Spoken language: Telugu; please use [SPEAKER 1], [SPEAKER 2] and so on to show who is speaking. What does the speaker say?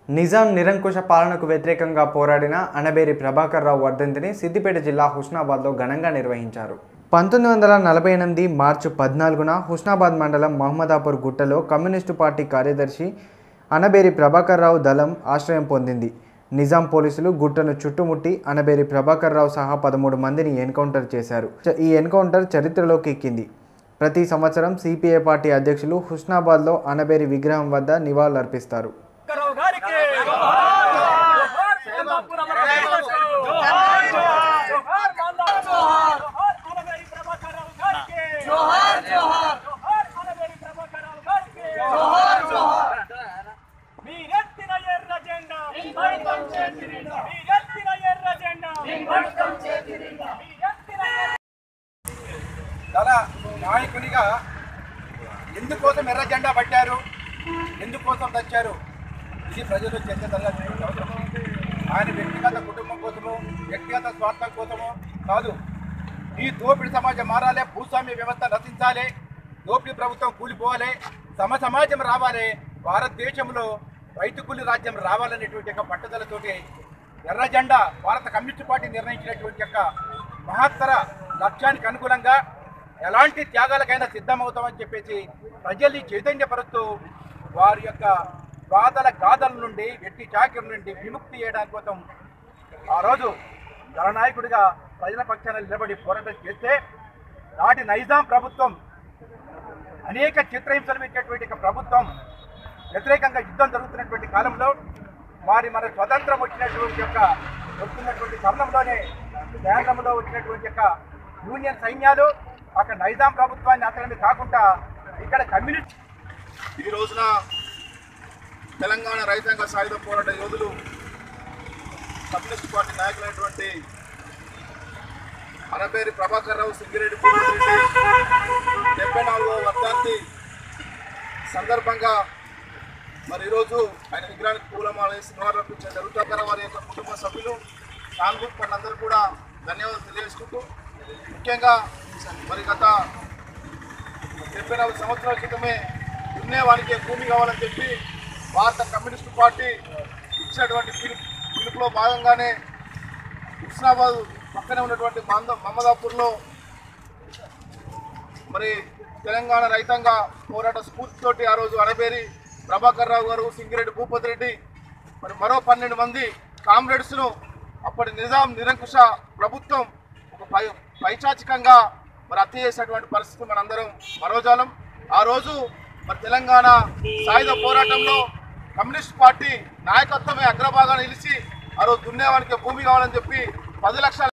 [SPEAKER 1] నిజాం నిరంకుశ పాలనకు వ్యతిరేకంగా పోరాడిన అనబేరి ప్రభాకర్ రావు వర్ధంతిని సిద్దిపేట జిల్లా హుస్నాబాద్లో ఘనంగా నిర్వహించారు పంతొమ్మిది వందల నలభై ఎనిమిది మార్చి పద్నాలుగున హుస్నాబాద్ మండలం మహమ్మదాపూర్ గుట్టలో కమ్యూనిస్టు పార్టీ కార్యదర్శి అనబేరి ప్రభాకర్ రావు దళం ఆశ్రయం పొందింది నిజాం పోలీసులు గుట్టను చుట్టుముట్టి అనబేరి ప్రభాకర్ రావు సహా పదమూడు మందిని ఎన్కౌంటర్ చేశారు చ- ఈ ఎన్కౌంటర్ చరిత్రలోకి ఎక్కింది ప్రతి సంవత్సరం సిపిఐ పార్టీ అధ్యక్షులు హుస్నాబాద్లో అనబేరి విగ్రహం వద్ద నివాళులర్పిస్తారు
[SPEAKER 2] కరావు గారికి జోహార్ కేంద్రపుర అమరవీరులకు జోహార్ జోహార్ మందా జోహార్ జోహార్ అనవేరి ప్రభాకరరావు గారికి జోహార్ జోహార్ జోహార్ అనవేరి ప్రభాకరరావు గారికి జోహార్ జోహార్ మీరెత్తిన ఎర్ర జెండా ఇంబడితం చేతిరిండా మీరెత్తిన ఎర్ర జెండా ఇంబడితం చేతిరిండా మీరెత్తిన ఎర్ర
[SPEAKER 3] దళ నాయకునిగా ఎందుకోసం ఎర్ర జెండా పట్టారు ఎందుకోసం తెచ్చారు ఇది ప్రజలు చర్చ జరగాల్సినటువంటి అవసరం ఉంది. ఆయన వ్యక్తిగత కుటుంబం కోసము వ్యక్తిగత స్వార్థం కోసము కాదు ఈ దోపిడి సమాజం మారాలి భూస్వామ్య వ్యవస్థ నశించాలి దోపిడీ ప్రభుత్వం కూలిపోవాలి సమ సమాజం రావాలి భారతదేశంలో రైతు కూలి రాజ్యం రావాలనేటువంటి యొక్క పట్టుదలతోటి ఎర్ర జెండా భారత కమ్యూనిస్ట్ పార్టీ నిర్ణయించినటువంటి యొక్క మహత్తర లక్ష్యానికి అనుగుణంగా ఎలాంటి త్యాగాలకైనా సిద్ధమవుతామని చెప్పేసి ప్రజల్ని చైతన్యపరుస్తూ వారి యొక్క బాధల గాథల నుండి వెట్టి చాకిరి నుండి విముక్తి చేయడానికి కోసం ఆ రోజు జననాయకుడిగా ప్రజల పక్షాన నిలబడి పోరాటం చేస్తే నాటి నైజాం ప్రభుత్వం అనేక చిత్రహింసలు పెట్టేటువంటి ఒక ప్రభుత్వం వ్యతిరేకంగా యుద్ధం జరుగుతున్నటువంటి కాలంలో వారి మన స్వతంత్రం వచ్చినటువంటి యొక్క వస్తున్నటువంటి తరుణంలోనే కేంద్రంలో వచ్చినటువంటి యొక్క యూనియన్ సైన్యాలు అక్కడ నైజాం ప్రభుత్వాన్ని అతని కాకుండా ఇక్కడ కమ్యూనిస్ట్
[SPEAKER 4] ఈ రోజున తెలంగాణ రైతాంగ సాయుధ పోరాట యోధులు కమ్యూనిస్ట్ పార్టీ నాయకులైనటువంటి అనపేరి ప్రభాకర్ రావు సింగిరెడ్డి పూర్తిరెడ్డి డెబ్బై నాలుగవ వర్ధాంతి సందర్భంగా మరి ఈరోజు ఆయన విగ్రహానికి పూలమాల వేసి నివాళులర్పించడం జరుగుతారు వారి యొక్క కుటుంబ సభ్యులు సానుభూతి పనులందరూ కూడా ధన్యవాదాలు తెలియజేసుకుంటూ ముఖ్యంగా మరి గత డెబ్బై నాలుగు సంవత్సరాల క్రితమే దున్నేవానికి భూమి కావాలని చెప్పి భారత కమ్యూనిస్టు పార్టీ ఇచ్చినటువంటి పిలుపు పిలుపులో భాగంగానే హుస్నాబాద్ పక్కనే ఉన్నటువంటి మంద మమ్మదాపూర్లో మరి తెలంగాణ రైతాంగ పోరాట స్ఫూర్తితోటి ఆ రోజు అరబేరి ప్రభాకర్ రావు గారు సింగిరెడ్డి భూపతి రెడ్డి మరి మరో పన్నెండు మంది కామ్రేడ్స్ను అప్పటి నిజాం నిరంకుశ ప్రభుత్వం ఒక పై పైచాచికంగా మరి హత్య చేసినటువంటి పరిస్థితి మనందరం మనోజాలం ఆ రోజు మరి తెలంగాణ సాయుధ పోరాటంలో కమ్యూనిస్ట్ పార్టీ నాయకత్వమే అగ్రభాగాన్ని నిలిచి ఆ రోజు దున్నేవానికి భూమి కావాలని చెప్పి పది లక్షల